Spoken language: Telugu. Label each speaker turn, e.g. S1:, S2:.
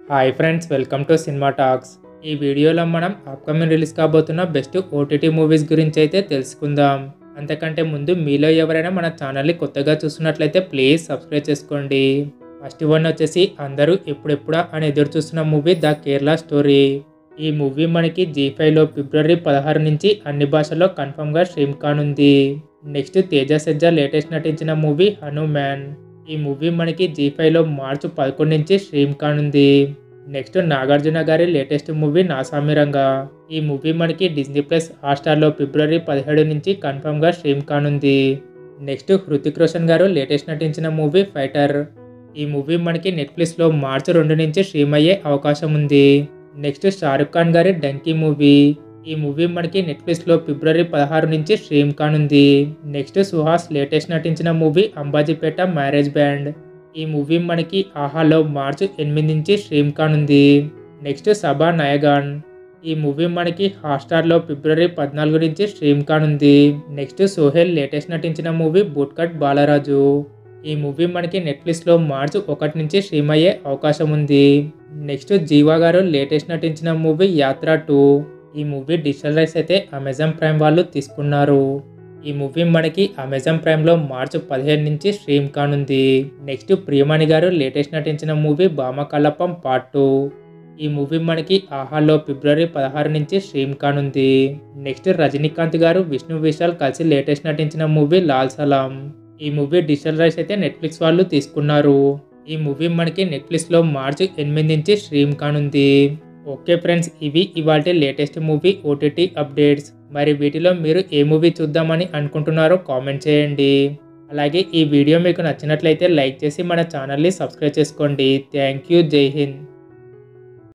S1: hi friends welcome to cinema talks ఈ వీడియోలో మనం అప్కమింగ్ రిలీజ్ కాబోతున్న బెస్ట్ ఓటీటీ మూవీస్ గురించి అయితే తెలుసుకుందాం అంతకంటే ముందు మీలో ఎవరైనా మన ఛానల్ని కొత్తగా చూస్తున్నట్లయితే ప్లీజ్ సబ్స్క్రైబ్ చేసుకోండి ఫస్ట్ వన్ వచ్చేసి అందరూ ఎప్పుడెప్పుడా అని ఎదురు చూస్తున్న మూవీ ద కేరళ స్టోరీ ఈ మూవీ మనకి జీ ఫైవ్లో ఫిబ్రవరి పదహారు నుంచి అన్ని భాషల్లో కన్ఫర్మ్గా స్ట్రీమ్ కానుంది నెక్స్ట్ తేజ సజ్జా లేటెస్ట్ నటించిన మూవీ హనుమాన్ ఈ మూవీ మనకి జీ ఫైవ్లో మార్చి పదకొండు నుంచి స్ట్రీమ్ కానుంది నెక్స్ట్ నాగార్జున గారి లేటెస్ట్ మూవీ నాసామిరంగా ఈ మూవీ మనకి డిజ్నీ ప్లస్ హాట్స్టార్లో ఫిబ్రవరి పదిహేడు నుంచి కన్ఫర్మ్గా స్ట్రీమ్ కానుంది నెక్స్ట్ హృతిక్ రోషన్ గారు లేటెస్ట్ నటించిన మూవీ ఫైటర్ ఈ మూవీ మనకి నెట్ఫ్లిక్స్లో మార్చి రెండు నుంచి స్ట్రీమ్ అయ్యే అవకాశం ఉంది నెక్స్ట్ షారుఖ్ ఖాన్ గారి డంకీ మూవీ ఈ మూవీ మనకి నెట్ఫ్లిక్స్లో ఫిబ్రవరి పదహారు నుంచి స్ట్రీమ్ కానుంది నెక్స్ట్ సుహాస్ లేటెస్ట్ నటించిన మూవీ అంబాజీపేట మ్యారేజ్ బ్యాండ్ ఈ మూవీ మనకి ఆహాలో మార్చి ఎనిమిది నుంచి స్ట్రీమ్ కానుంది నెక్స్ట్ సభా నయగాన్ ఈ మూవీ మనకి హాట్స్టార్లో ఫిబ్రవరి పద్నాలుగు నుంచి స్ట్రీమ్ కానుంది నెక్స్ట్ సోహెల్ లేటెస్ట్ నటించిన మూవీ బుట్కట్ బాలరాజు ఈ మూవీ మనకి నెట్ఫ్లిక్స్లో మార్చి ఒకటి నుంచి స్ట్రీమ్ అయ్యే అవకాశం ఉంది నెక్స్ట్ జీవా గారు లేటెస్ట్ నటించిన మూవీ యాత్ర టూ ఈ మూవీ డిజిటల్ రైట్స్ అయితే అమెజాన్ ప్రైమ్ వాళ్ళు తీసుకున్నారు ఈ మూవీ మనకి అమెజాన్ ప్రైమ్లో మార్చి పదిహేను నుంచి స్ట్రీమ్ కానుంది నెక్స్ట్ ప్రియమణి గారు లేటెస్ట్ నటించిన మూవీ బామకల్లప్పం పార్ట్ టూ ఈ మూవీ మనకి ఆహాలో ఫిబ్రవరి పదహారు నుంచి స్ట్రీమ్ కానుంది నెక్స్ట్ రజనీకాంత్ గారు విష్ణు విశాల్ కలిసి లేటెస్ట్ నటించిన మూవీ లాల్ సలాం ఈ మూవీ డిజిటల్ రైట్స్ అయితే నెట్ఫ్లిక్స్ వాళ్ళు తీసుకున్నారు ఈ మూవీ మనకి నెట్ఫ్లిక్స్లో మార్చి ఎనిమిది నుంచి స్ట్రీమ్ కానుంది ఓకే ఫ్రెండ్స్ ఇవి ఇవాళ లేటెస్ట్ మూవీ ఓటీటీ అప్డేట్స్ మరి వీటిలో మీరు ఏ మూవీ చూద్దామని అనుకుంటున్నారో కామెంట్ చేయండి అలాగే ఈ వీడియో మీకు నచ్చినట్లయితే లైక్ చేసి మన ఛానల్ని సబ్స్క్రైబ్ చేసుకోండి థ్యాంక్ యూ జై హింద్